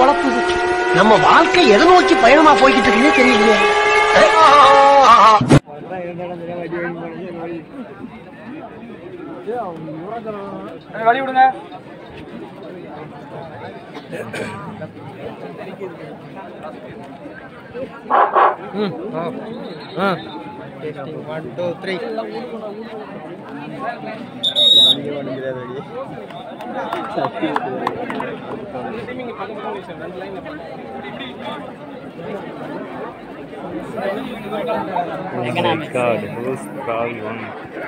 குழப்புது நம்ம வாழ்க்கை எதை நோக்கி பயணமா போய்கிட்டு இருக்குன்னே தெரியலையே வழி விடுங்க one two three God, who's called one?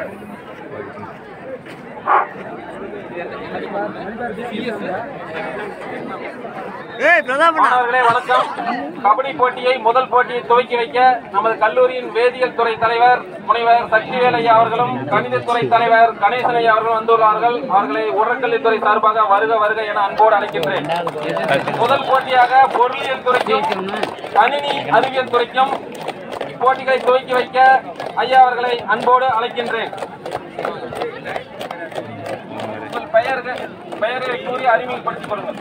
மாணவர்களே வணக்கம் கபடி போட்டியை முதல் போட்டியை துவக்கி வைக்க நமது கல்லூரியின் வேதியியல் துறை தலைவர் முனைவர் சக்திவேல் ஐயா அவர்களும் கணிதத்துறை தலைவர் கணேசன் ஐயா அவர்களும் வந்துள்ளார்கள் அவர்களை உடற்கல்வித்துறை சார்பாக வருக வருக என அன்போடு அழைக்கின்றேன் முதல் போட்டியாக பொருளியல் துறைக்கும் கணினி அறிவியல் துறைக்கும் போட்டிகளை துவக்கி வைக்க ஐயா அவர்களை அன்போடு அழைக்கின்றேன் உங்கள் பெயர்கள் பெயர்களை கூறி அறிமுகப்படுத்திக் கொள்ளுங்கள்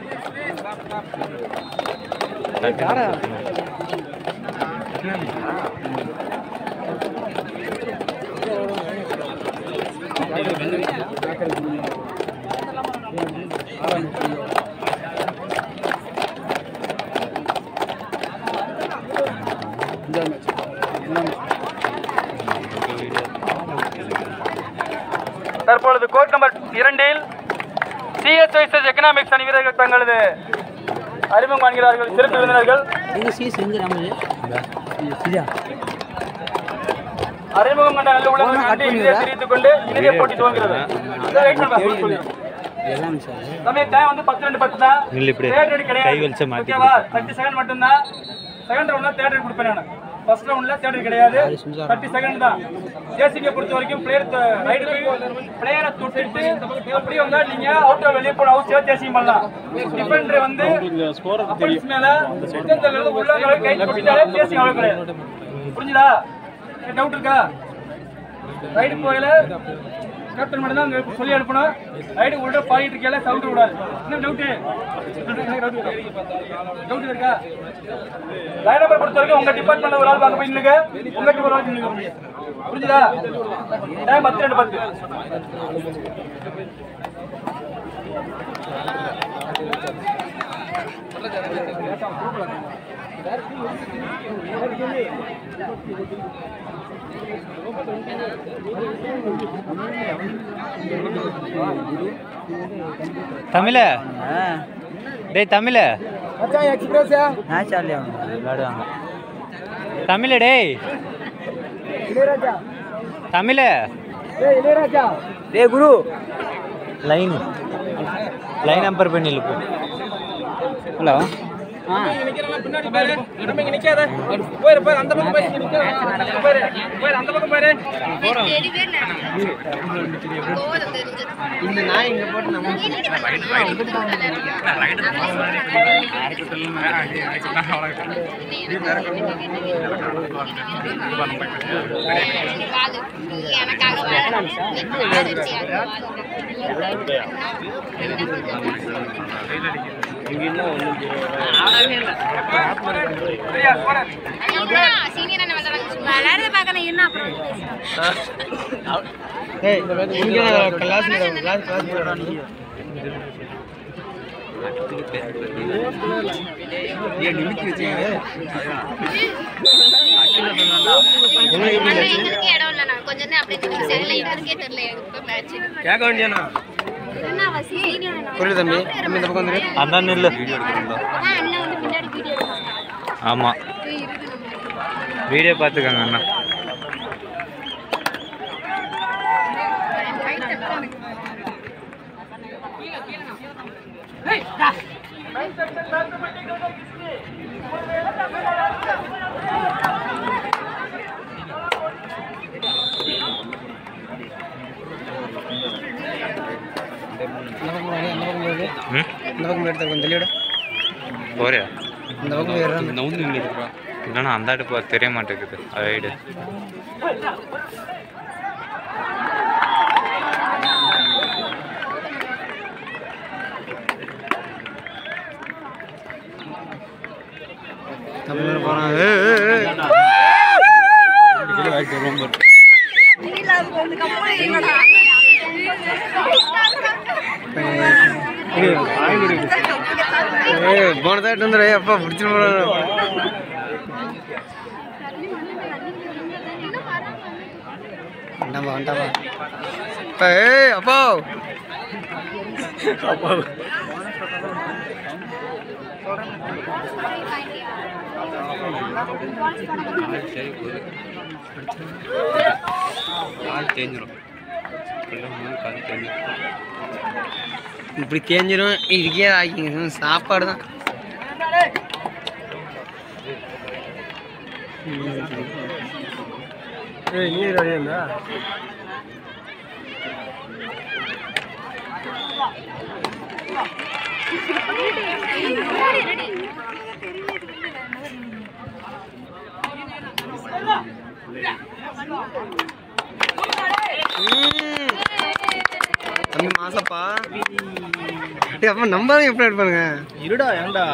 தற்பொழுது கோட் நம்பர் இரண்டில் சிஎஸ்ஐஎஸ் எக்கனாமிக்ஸ் அணி வீரர்கள் தங்களது அறிமுகம் காண்கிறார்கள் சிறப்பு விருந்தினர்கள் அறிமுகம் கண்ட நல்ல உள்ளவர்களுக்கு நன்றி இதை தெரிவித்துக் கொண்டு இறுதிய போட்டி துவங்குகிறது இதை wait பண்ணுப்பா, full சொல்லி. தம்பி டைம் வந்து பத்து ரெண்டு பத்து தான் நில்லு இப்படி. Third read கிடையாது. கை வலிச்சா மாத்தி ஓகேவா தேர்ட்டி செகண்ட் மட்டும்தான் செகண்ட் ரவுண்ட்ல தேர்ட் ரேட் கொடுப்பேன் நான் ஃபர்ஸ்ட் ரவுண்ட்ல தேர்ட் ரேட் கிடையாது தேர்ட்டி செகண்ட் தான் ஜேசிங்க பொறுத்த வரைக்கும் பிளேயர் ரைடு பிளேயரை தொட்டுட்டு அப்படியே வந்தா நீங்க அவுட்டர் வெளியே போன அவசியம் ஜேசிங் பண்ணலாம் டிஃபெண்டர் வந்து அப்பன்ஸ் மேல சுத்தத்துல இருந்து உள்ள கை தொட்டிட்டாலே ஜேசிங் அவ்வளவு கிடையாது புரிஞ்சுதா டவுட் இருக்கா ரைடு போகல கேப்டன் மட்டும் தான் அங்க சொல்லி அனுப்பணும் ரைடு உள்ள பாடிட்டு இருக்கல சவுண்ட் விடாது என்ன டவுட்டு டவுட் இருக்கா லைன் நம்பர் பொறுத்த வரைக்கும் உங்க டிபார்ட்மெண்ட்ல ஒரு ஆள் பார்க்க போய் நில்லுங்க உங்க டீம் ஒரு ஆள் நில்லுங்க புரிஞ்சுதா டைம் பத்து ரெண்டு பத்து தமிழ டேய் தமிழ நேச்சார்லி விளையாடுவாங்க தமிழ டேய் தமிழ டே குரு லைன் லைன் நம்பர் பண்ணி இழுப்பு ஹலோ பின்னாடி பாரு நம்ம இங்க நிக்காத போயிரு போயிரு அந்த பக்கம் போய் நிக்காத போயிரு போயிரு அந்த பக்கம் போயிரு இந்த நாய் இங்க போட்டு நம்ம சரியா போறேன் விளையாடுறத பார்க்கணும் என்ன அப்புறம் ஏய் இங்க கிளாஸ் கிளாஸ் கிளாஸ் ஏன் நிமித்தி வச்சீங்க ஆனா எங்களுக்கு இடம் இல்ல நான் கொஞ்ச நேரம் அப்படியே திரும்பி சரியில்லை இடத்துக்கே தெரியல எனக்கு மேட்ச் கேட்க வேண்டியனா என்ன அவசியம் சீனியர் புரியுது தம்பி தம்பி இந்த பக்கம் வந்துரு அதான் நில்லு அண்ணா வந்து பின்னாடி வீடியோ எடுப்பாங்க ஆமாம் வீடியோ பார்த்துக்கோங்க அண்ணா இந்த பக்கம் வாடி, அந்த பக்கம் போகுது ம் இந்த பக்கம் எடுத்து கொஞ்சம் தள்ளிவிட போறியா இந்த பக்கம் ஏறாம இல்லைன்னா அந்த அடுப்பு தெரிய மாட்டேங்குது ரைடு தமிழ் போகிறான் ஏ ஏ, ஏ ஏய் போனதாட்டு வந்துடு அப்பா பிடிச்சிட்டு போகிறான் வண்டாப்பா வண்டாப்பா அப்பா ஏய் அப்பா கால் தேஞ்சிரும் கால் தேஞ்சிரும் இப்படி தேஞ்சிரும் இதுக்கே ஆக்கிங்க சாப்பாடு தான் தம்பி மாசப்பா டேய் அப்பா நம்ம தான் எப்படி எடுப்பானுங்க இருடா ஏன்டா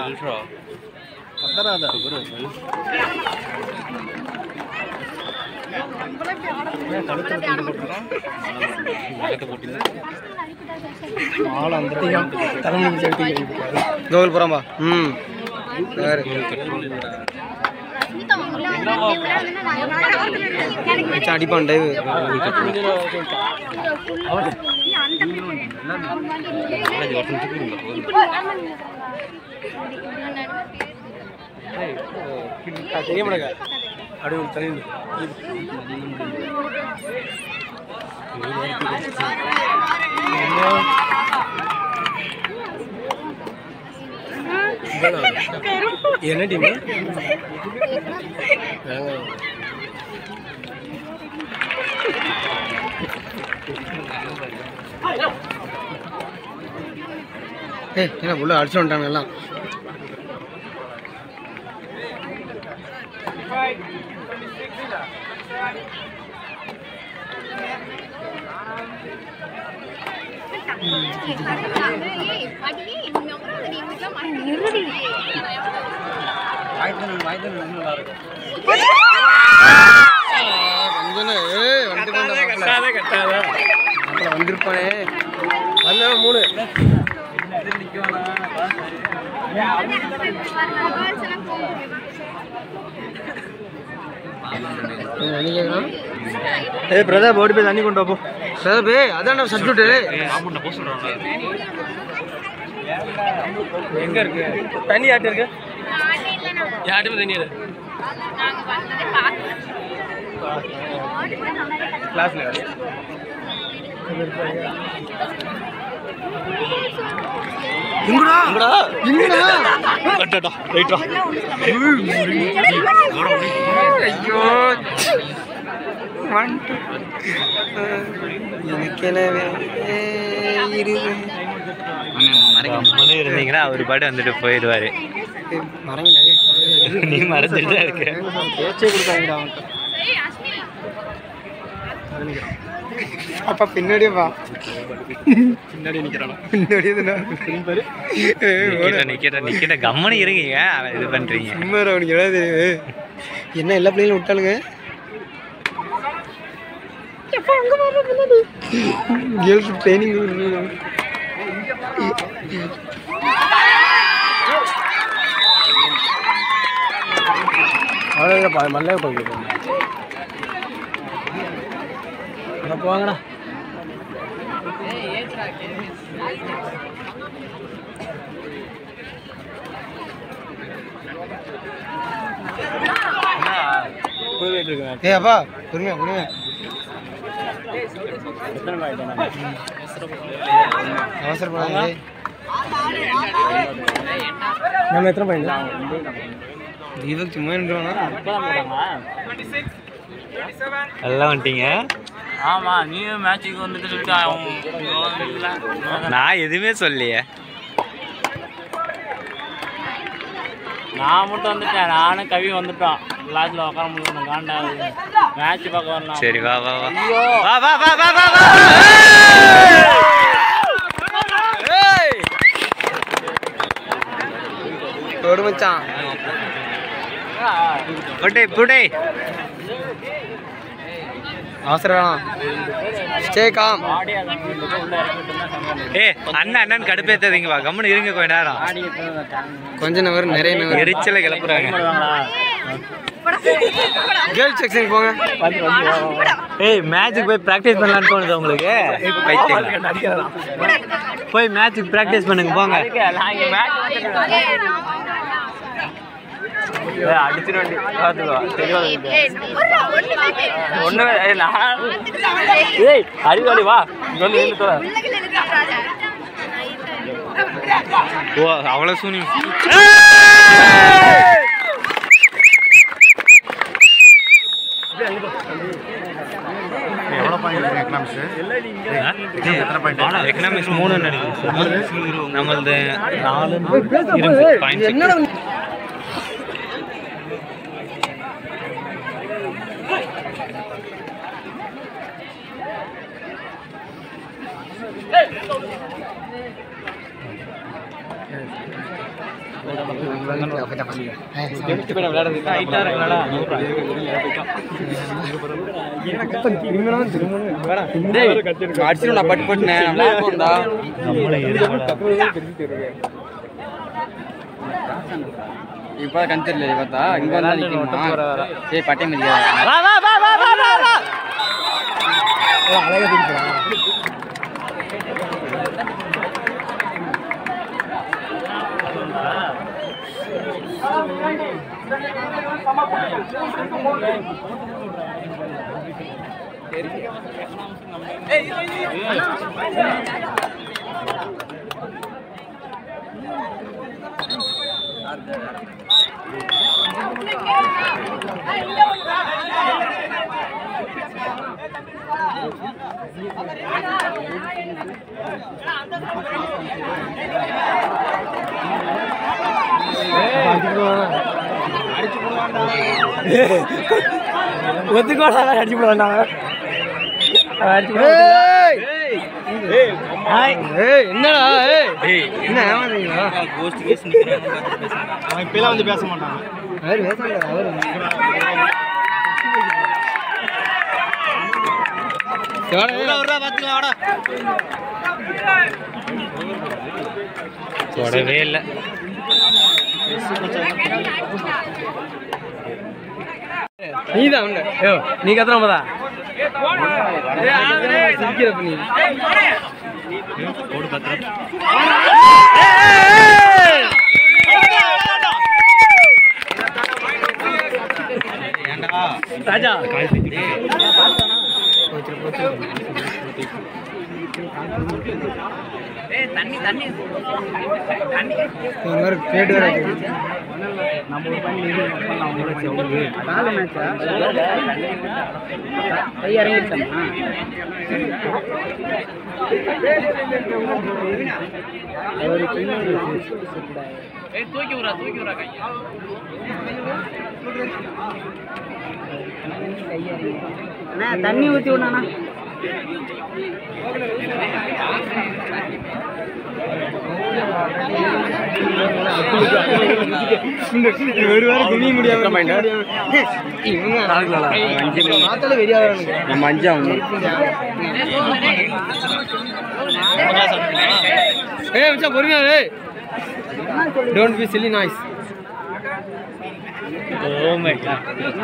கோகுல் போகிறாம்பா ம் வேறு வச்சு அடிப்பான் டைவ் தெரிய மாட்டேங்க அப்படியே ஒரு தனி என்ன டீம் ஏய் என்ன உள்ள அடிச்சு வந்துட்டாங்க எல்லாம் கொஞ்சம் ஏய் வந்துட்டு கட்டாத வந்திருப்பானே வந்தா மூணு என்ன கேட்கலாம் ஏய் பிரதாப் ஓடி போய் தண்ணி கொண்டு வா போ சார் ஏய் அதான் சப்ஜெக்ட் எங்க இருக்கு தண்ணி யார்ட்ட இருக்கு யார்ட்டுமே தண்ணி இல்லை கிளாஸ்ல எங்கடா எங்கடா கட்டடா ரைட்டா ஐயோ வந்துட்டு. எனக்கு எனவே இருக்கு கம்முன்னு இருந்தீங்கன்னா அவர் பாட்டு வந்துட்டு போயிடுவாரு மரங்களே நீ மறந்துட்டு தான் இருக்க பேச்சே கொடுத்தாங்கடா அவன்கிட்ட அப்பா பின்னாடியே வா பின்னாடி நிக்கிறானா பின்னாடியே தானே நிக்கிட்ட நிக்கிட்ட நிக்கிட்ட கம்முன்னு இருங்க அவன் இது பண்றீங்க சும்மா இரு, அவனுக்கு என்ன தெரியும் என்ன எல்லா பிள்ளைங்களும் விட்டாளுங்க கேர்ள்ஸ் ட்ரைனிங் அவ்வளோ மல்லைய போய்க்கு அங்கே போவாங்கண்ணா போயிட்டு இருக்கேன் ஏ அப்பா பொறுமையா பொறுமையா அவசரப்படாதீங்க ஏய். நம்ம எத்தனை பாயிண்ட் தீபக் சும்மா நின்றுவானா எல்லாம் வந்துட்டீங்க ஆமா நீ மேட்சுக்கு வந்துட்டு சொல்லிட்டு அவன் இல்ல நான் எதுவுமே சொல்லலையே நான் மட்டும் வந்துட்டேன் நானும் கவி வந்துட்டோம் லாஸ்ட்ல உட்கார முடியல காண்டா மேட்ச் பார்க்க வரலாம் சரி வா வா வா வா வா வா வா வா வா தொடு மச்சான் புடே புடே அவசரம் ஸ்டே காம் ஏ அண்ணன் அண்ணன் கடுப்பேத்தாதீங்க வா கம்முன்னு இருங்க கொஞ்ச நேரம் கொஞ்ச நவர் நிறைய நவர் எரிச்சலை கிளப்புறாங்க கேர்ள் செக்ஷன் போங்க ஏய் மேட்ச்சுக்கு போய் ப்ராக்டிஸ் பண்ணலான்னு தோணுது உங்களுக்கு போய் மேட்ச்சுக்கு ப்ராக்டிஸ் பண்ணுங்க போங்க அடிச்சிருவேன் பார்த்துக்கோ தெரியாது ஒண்ணு ஏய் அறிவாளி வா சொல்லி இருந்து தோற ஓ அவ்வளோ சூனி எக்கனாமிக்ஸ் மூணு நினைக்கிறேன் நம்மளது நாலு என்னடா அடிச்சிடும் பட்டு போட்டுனேன் நல்லா இருக்கும்டா இப்போ கண் தெரியல பார்த்தா இங்க வந்தா நிக்கணுமா ஏய் பட்டை மதியா ஒத்துக்கோடா அடிச்சு போடுவாங்க ஏய் என்னடா ஏய் ஏய் என்ன ஏமாந்தீங்களா கோஸ்ட் கேஸ் அவன் இப்பெல்லாம் வந்து பேச மாட்டான் அவர் பேச அவர் தொடவே இல்லை நீதான் உண்டு ஐயோ நீ கத்துற போதா சிரிக்கிறப்ப நீ ஓடு பத்திரம் ராஜா இந்த மாதிரி கேட்டு வேற இருக்கு. காலை மேட்சா கை இறங்கிட்டோமா தூக்கி விடுறா தூக்கி விடுறா கையை அண்ணா தண்ணி ஊற்றி விடணா ஒரு வாரம் குனிய முடியாம மாத்தால வெறியாகிறானுங்க நம்ம அஞ்சா ஏய் மச்சான் பொறுமையா ஏய் don't be silly noise oh my God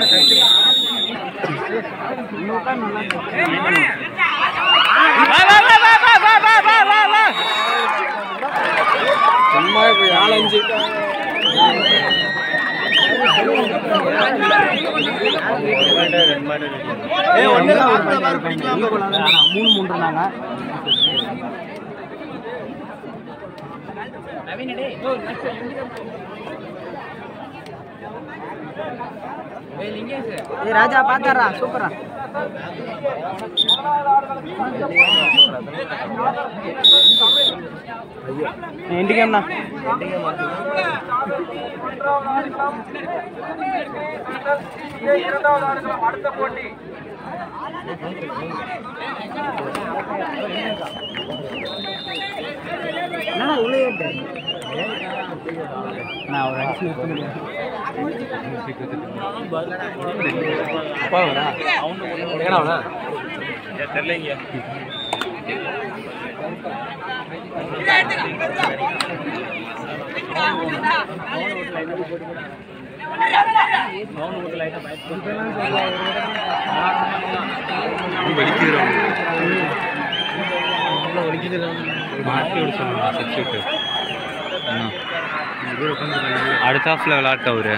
சும்மா இப்போ நாலஞ்சு மூணு மூன்று நாங்க ஏய் ராஜா பாத்தாரா சூப்பரா ఇంటికేమన్నా இரண்டாவது ஆடுகளம் அடுத்த போட்டி என்னடா உள்ள நான் ஒரு அடிச்சு நிறுத்த முடியாது தெரியலங்க மாற்றி விட சொல்லுங்க சப்ஸ்டியூட் அடுத்த ஹாஃப்ல விளாட்ட அவரு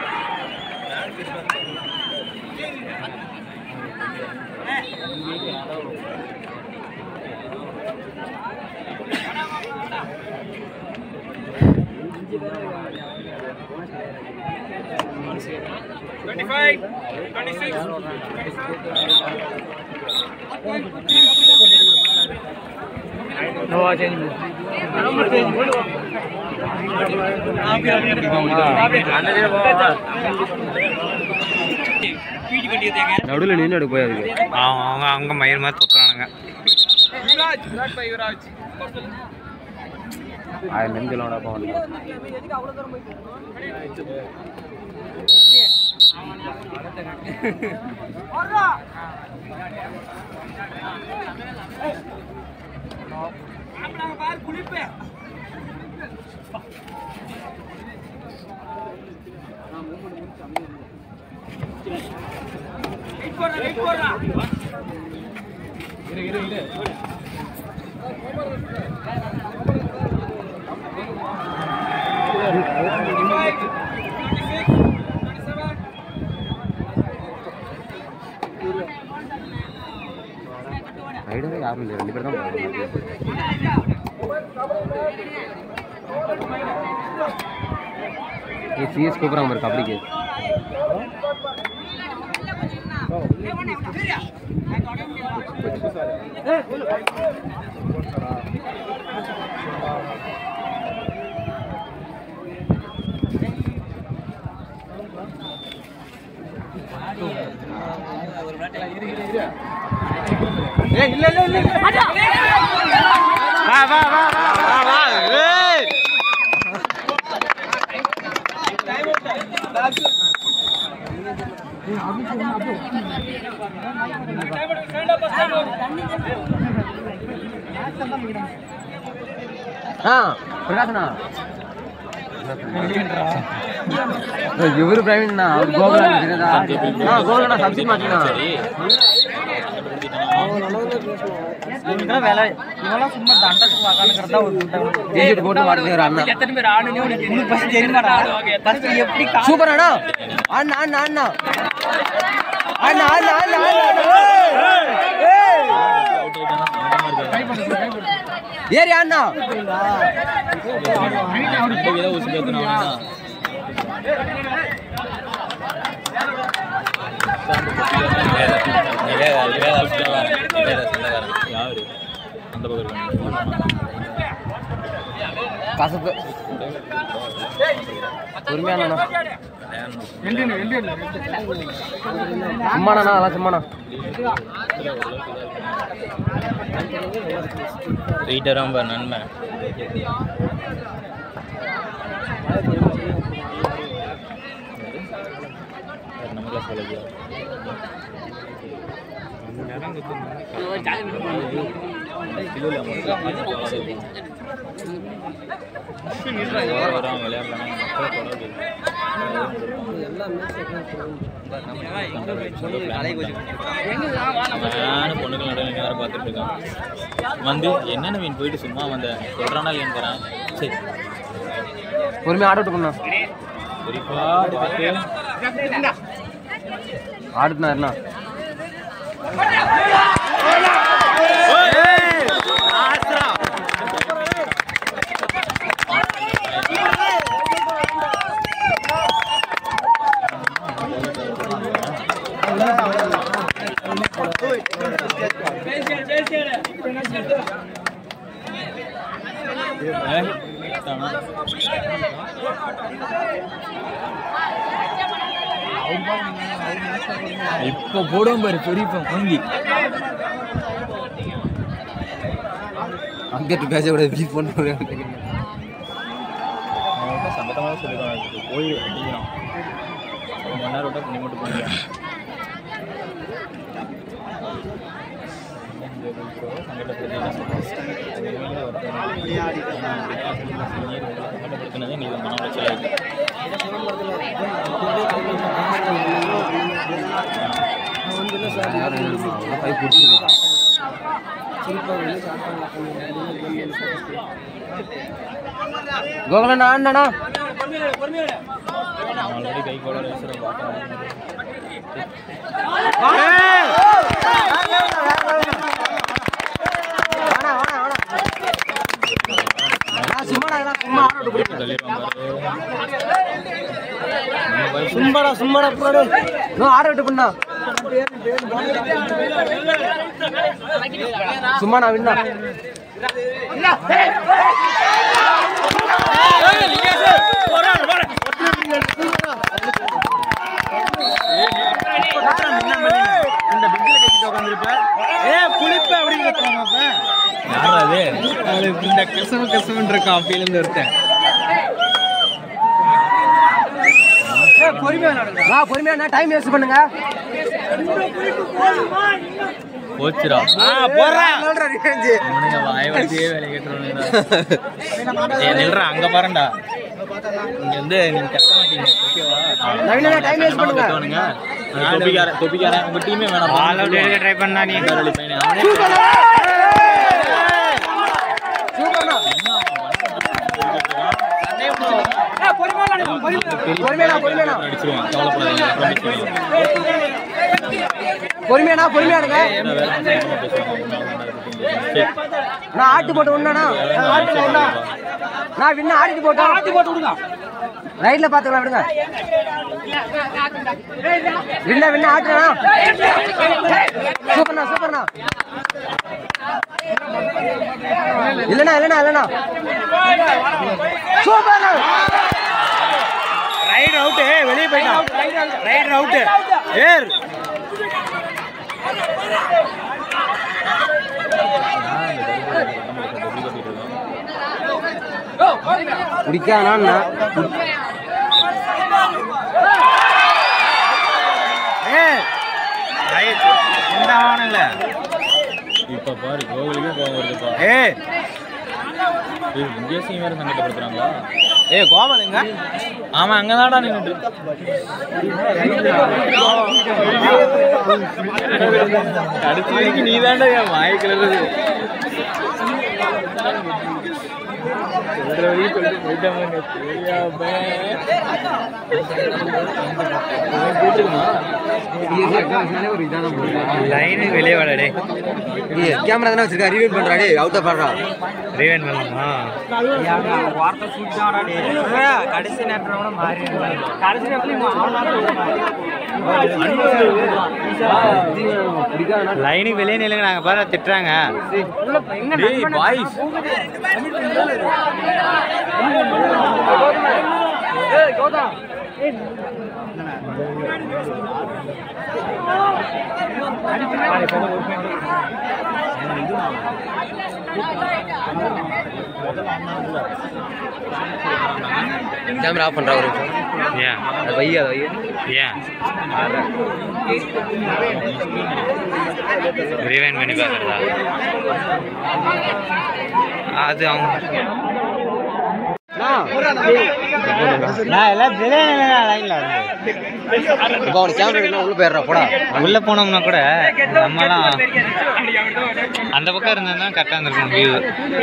நடுவில் நின்று எடுக்க போய் அதுக்கு அவங்க அவங்க அவங்க மயிர் மாதிரி தொத்துறானுங்க அது நெஞ்சலோட போகணும் ரைடரே யாரும் இல்லை ரெண்டு பேர் தான் போகிறாங்க ஏ சிஎஸ் கூப்பிட்றாங்க பாரு கபடிக்கு ஆ பிரகாஷ்ண்ணா இவரு பிரவீன்ண்ணா அவர் கோகுலா ஆ கோகுலண்ணா சப்சிட் மாட்டினா வேலை இவெல்லாம் சும்மா தண்டக்கு உக்காந்துக்கிறதா ஒரு டிஷர்ட் போட்டு மாட்டுறாரு அண்ணா எத்தனை பேர் ஆடுனே உனக்கு உனக்கு ஃபர்ஸ்ட் தெரியுமாடா ஃபர்ஸ்ட் எப்படி கா- சூப்பர் அண்ணா அண்ணா அண்ணா அண்ணா அண்ணா அண்ணா அண்ணா ஏறி அண்ணா அந்த பக்கம் கசப்பு பொறுமையாண்ணா சும்மாண்ணா அதெல்லாம் சும்மாண்ணா வெயிட்டாக ரொம்ப நன்மை நம்ம கிளாஸ் காலேஜா வரான் விளையாடலாம் நானும் பொண்ணுக்கு நடுவில் வேறு பார்த்துட்டு இருக்கான் வந்து என்னென்ன மீன் போயிட்டு சும்மா வந்த சொல்கிறானா இல்லைன்னு தரேன் சரி பொறுமையாக ஆட விட்டுக்கணும் குறிப்பா பார்த்து ஆடுனா என்ன ஏய், தானா? இப்போ போடும் பாரு பெரிய வாங்கி அங்கிட்டு பேச கூட ப்ளீஸ் பண்ண டாஸ் எடுக்கணும் போய் அடிக்கிறான் ஒரு மணி நேரம் விட்டா நீ மட்டும் போயிடுவேன் சங்கடப்படுத்தினதே நீ மன உளைச்சல் கோகுலண்ணா அண்ணா ஆல்ரெடி கை கூட ரேசரை பார்த்தேன் சும்மாடா தள்ளிடுவான் பாரு சும்மாடா சும்மாடா புறாடு நான் ஆட விட்டு பண்ணா சும்மா நான் விண்ணா யாரா அது இந்த கசம கசமன் இருக்கான் அப்பயிலேருந்து ஒருத்தன் நான் பொறுமையா டைம் வேஸ்ட் பண்ணுங்க போச்சுடா இவனுங்க வாய வச்சே வேலை கேட்டுருவானுங்கடா ஏய் நில்றா அங்க பாருடா இங்க வந்து நீங்க கத்த மாட்டீங்க ஓகேவா நவீனா டைம் வேஸ்ட் பண்ணுங்க கத்துவானுங்க தொப்பிக்காரன் தொப்பிக்காரன் உங்க டீமே வேணாம் ஆல் அவுட் எடுக்க ட்ரை பண்ணா நீ கரடி பையனே அவனே சூப்பர்ண்ணா பொறுமையாடா, பொறுமையாடா. அடிச்சிருவான் கவலைப்படாதீங்க அப்புறம் பொறுமையாண்ணா பொறுமையா இருங்க நான் ஆட்டு போட்டு விடணா ஆட்டு விடணா நான் விண்ண ஆடிட்டு போட்டேன் ஆட்டி போட்டு விடுங்க ரைட்ல பாத்துக்கலாம் விடுங்க விண்ண விண்ண ஆட்டுறா சூப்பர்ண்ணா சூப்பர்ண்ணா இல்லண்ணா இல்லண்ணா இல்லண்ணா சூப்பர்ண்ணா ரைட் அவுட் வெளியே போயிட்டான் ரைட் அவுட் ஏர் குடிக்காதண்ணா ரைட் இந்த ஆவணுங்கள இப்ப பாரு கோகுலுக்கே கோவம் வருதுப்பா ஏ ஏய், விஜயசிங் வேற சங்கடப்படுத்துறாங்களா ஏ கோபாலுங்க ஆமா அங்கதான்டா நின்னுட்டு கடைசி வரைக்கும் நீ தான்டா என் வாய் கிளறது சொல்ற வரைக்கும் சொல்லிட்டு போயிட்டாங்க தெரியாம போட்டுக்கணும் லைனு வெளியே வாடா கேமரா தானே வச்சிருக்கா ரிவ்யூ பண்றாடே அவுட் ஆஃப் ஆடுறா ரீவன் பண்ணலாமா கடைசி நேரத்தில் கூட மாறி கடைசி லைனுக்கு வெளியே நில்லுங்க நாங்க பாரு திட்டுறாங்க டேய் பாய்ஸ் கேமரா ஆஃப் பண்றா ஒரு நிமிஷம் ஏன் அது வை அது வை ஏன் ரீவைன் பண்ணி பார்க்குறதா அது அவங்க நான் எல்லாம் லைன்ல இப்போ அவனுக்கு கேமரா எடுக்கணும் உள்ள போயிடுறா போடா உள்ள போனோம்னா கூட நம்மலாம் அந்த பக்கம் இருந்தா தான் கரெக்டாக இருந்திருக்கும் வியூ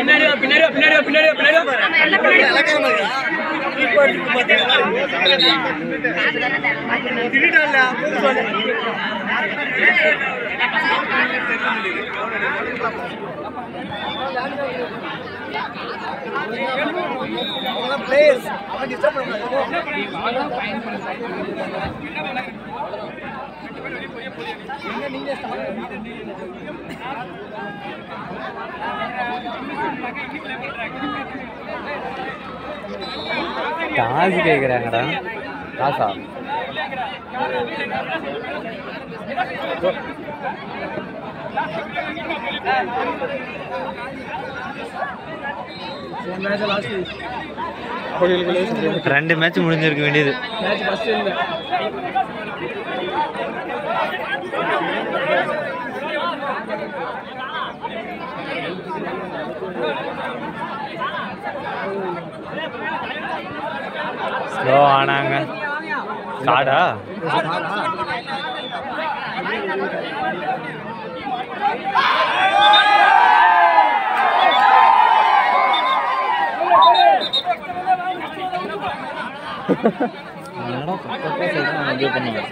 காசு கேட்குறாங்கடா காசா ரெண்டு மேட்ச் முடிஞ்சிருக்க வேண்டியது ஸ்லோ ஆனாங்க காடா என்னடா பக்கத்துல சொல்றான் அவன் இது பண்ணுவான்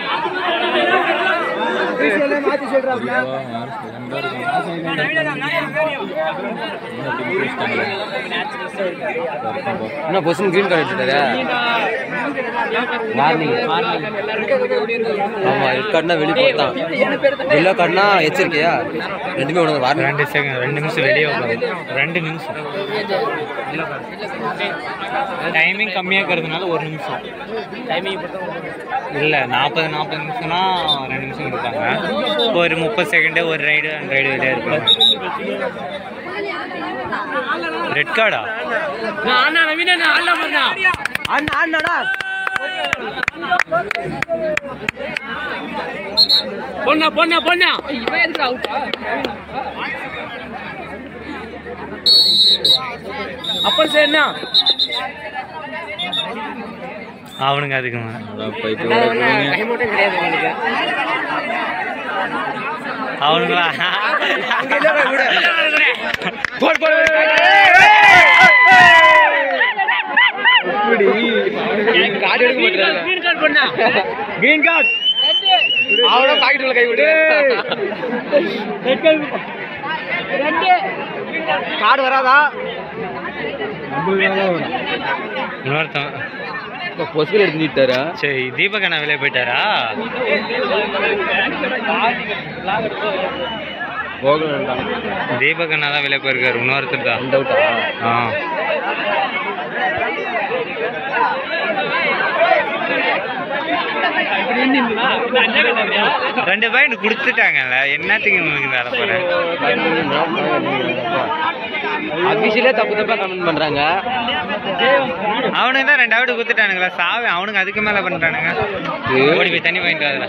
மாத்தி சொல்றாப்ல ஐயோ, யார் சிறந்தா இருக்கான். என்ன அப்படி முடிச்சிட்டாங்களே. என்ன பொசிஷன் கிரீன் கார்டு எடுத்துட்டாரு வார்னிங் ஆமா ரெட் கார்டுனா வெளியே போட்டான் எல்லோ கார்டுனா எச்சரிக்கையா ரெண்டுமே ஒன்று வார்னிங் ரெண்டு செகண்ட் ரெண்டு நிமிஷம் வெளியே உட்காந்து ரெண்டு நிமிஷம் டைமிங் கம்மியாக இருக்கிறதுனால ஒரு நிமிஷம் இல்லை நாற்பது நாற்பது நிமிஷம்னா ரெண்டு நிமிஷம் கொடுப்பாங்க ஒரு முப்பது செகண்டு ஒரு ரைடு அந்த ரைடு வெளியே இருப்பாங்க ரெட் கார்டா அண்ணா அண்ணாடா பொண்ணா பொண்ணா பொண்ணா அப்புறம் சரி என்ன அவனுங்க அதுக்கு மேல. என்னடா பைத்தியம் உடைக்கிறீங்க. அவனுங்களா கார்டு எடுக்க மாட்டாங்க கிரீன் கார்டு பொண்ணா கிரீன் கார்டு அவனோட பாக்கெட்டுல கை விடு கார்டு வராதா இன்னொருத்தன் பொசுகள் எடுத்து நீட்டாரா சரி தீபக் அண்ணா வெளியே போயிட்டாரா போக வேண்டாம் தீபக் அண்ணா தான் வெளியே போயிருக்காரு இன்னொருத்தர் தான் டவுட்டா ஆ ரெண்டு பாயிண்ட் கொடுத்துட்டாங்கல்ல என்னத்துக்கு உங்களுக்கு வேலை போறேன் அபிஷியலே தப்பு தப்பா கமெண்ட் பண்றாங்க அவனுக்கு தான் ரெண்டு அவுட் கொடுத்துட்டானுங்களா சாவி அவனுங்க அதுக்கு மேல பண்றானுங்க ஓடி போய் தண்ணி வாங்கிட்டு வரல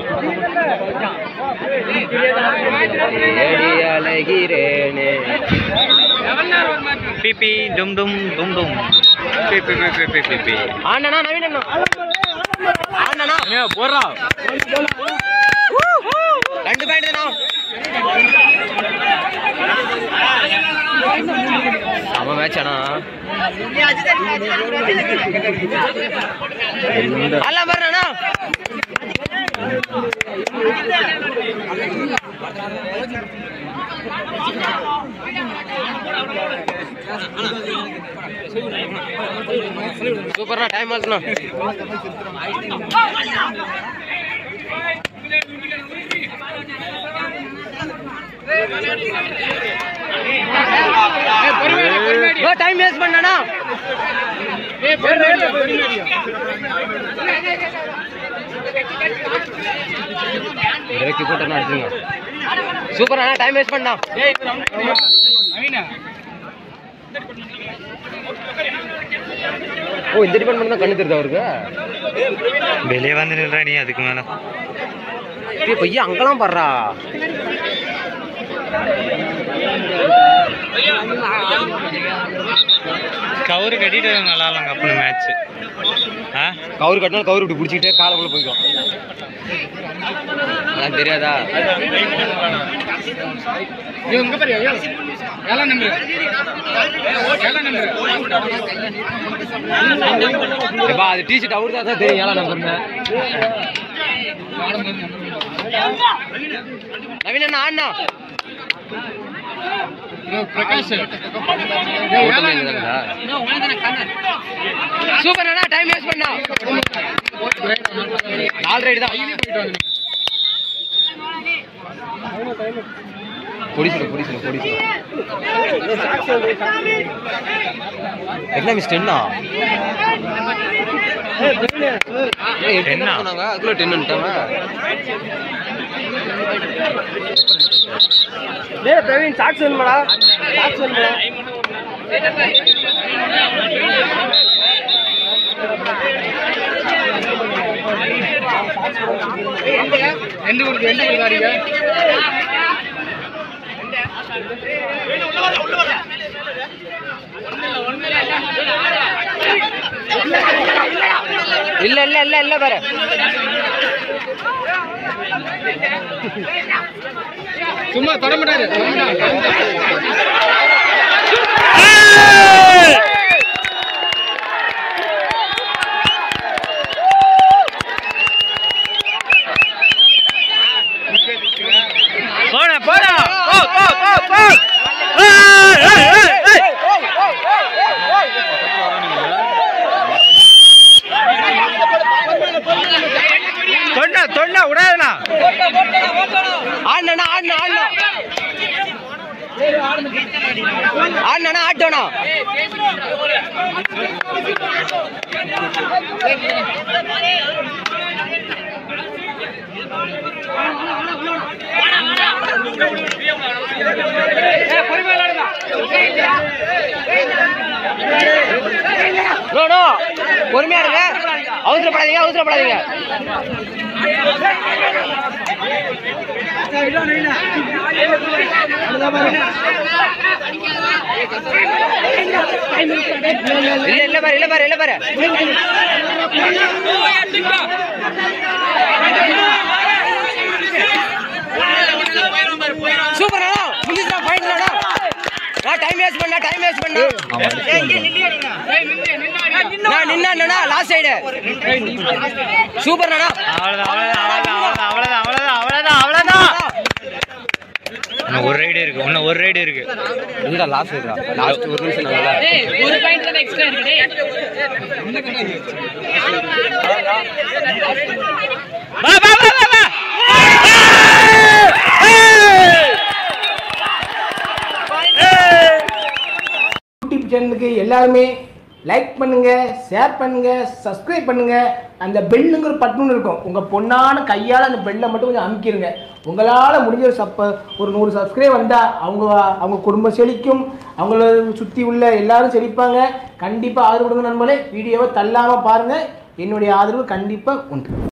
ஏடி அழகிறேனே பிபி டும் டும் டும் டும் பிபி பிபி பிபி பிபி ஆண்டனா நவீன் அண்ணா ஆண்டனா போடுறா ரெண்டு பாயிண்ட் தானா சம மேட்ச் அண்ணா அல்ல பாருண்ணா சூப்பர்ண்ணா டைம் ஆச்சுண்ணா டைம் வேஸ்ட் பண்ணனா இறக்கி போட்டா அடிச்சுங்க சூப்பர் அண்ணா டைம் வேஸ்ட் பண்ணா ஓ இந்த டிபார்ட்மெண்ட் தான் கண்ணு தெரியுது அவருக்கு வெளியே வந்து நின்றா நீ அதுக்கு மேல ஏய் பையன் அங்கெல்லாம் படுறா கவுரு கட்டிட்டு நல்லா இல்லைங்க அப்பனு மேட்ச் ஆ கவுரு கட்டினாலும் கவுரு இப்படி பிடிச்சிக்கிட்டே காலைக்குள்ள போய்க்கும் அதான் தெரியாதா எப்பா அது டிஷர்ட் அவரு தான் தெரியும் ஏழாம் நம்பர்னு நவீன் அண்ணா அண்ணா சூப்பர் அண்ணா டைம் வேஸ்ட் பண்ணா நாலு ரைடு தான் பொடிசுல பொடிசுல பொடிசுல என்ன மிஸ் டென்னா Ten ஆ? சொன்னாங்க அதுக்குள்ள டென் வந்துட்டாங்க டேய் பிரவீன் சாக்ஸ் வேணுமாடா சாக்ஸ் வேணுமாடா இல்ல இல்ல இல்ல இல்ல பாரு சும்மா தொடமாட்டாரு போடா போடா போ போ போ போ ஏய், ஏய், ஏய், ஏய். தொண்டா தொண்டா விடாதுண்ணா ஆடனா ஆடனா ஆடனா ஆடனா ஆட்டோனா நோ நோ பொறுமையா இருங்க அவசரப்படாதீங்க அவசரப்படாதீங்க இல்ல இல்ல பாரு இல்ல பாரு இல்ல பாரு சூப்பர் அண்ணா முடிஞ்சுடா பாயிண்ட் அண்ணா நான் டைம் வேஸ்ட் பண்ணா டைம் வேஸ்ட் பண்ணா நான் நின்னா லாஸ்ட் சைடு சூப்பர் அண்ணா அவ்வளவுதான் அவ்வளவுதான் அவ்வளவுதான் அவ்வளவுதான் அவ்வளவுதான் அவ்வளவுதான் இன்னும் ஒரு ரைடு இருக்கு இன்னும் ஒரு ரைடு இருக்கு இல்லடா லாஸ்ட் சைடுடா லாஸ்ட் ஒரு நிமிஷம் நல்லா வா வா வா வா வா யூடியூப் சேனலுக்கு எல்லாருமே லைக் பண்ணுங்க ஷேர் பண்ணுங்க சப்ஸ்கிரைப் பண்ணுங்க அந்த பெல்லுங்கிற பட்டன் இருக்கும் உங்க பொண்ணான கையால அந்த பெல்லை மட்டும் கொஞ்சம் அமுக்கிடுங்க உங்களால முடிஞ்ச ஒரு சப்ப ஒரு நூறு சப்ஸ்கிரைப் வந்தா அவங்க அவங்க குடும்பம் செழிக்கும் அவங்கள சுத்தி உள்ள எல்லாரும் செழிப்பாங்க கண்டிப்பா ஆதரவு கொடுங்க நண்பர்களே வீடியோவை தள்ளாம பாருங்க என்னுடைய ஆதரவு கண்டிப்பா உண்டு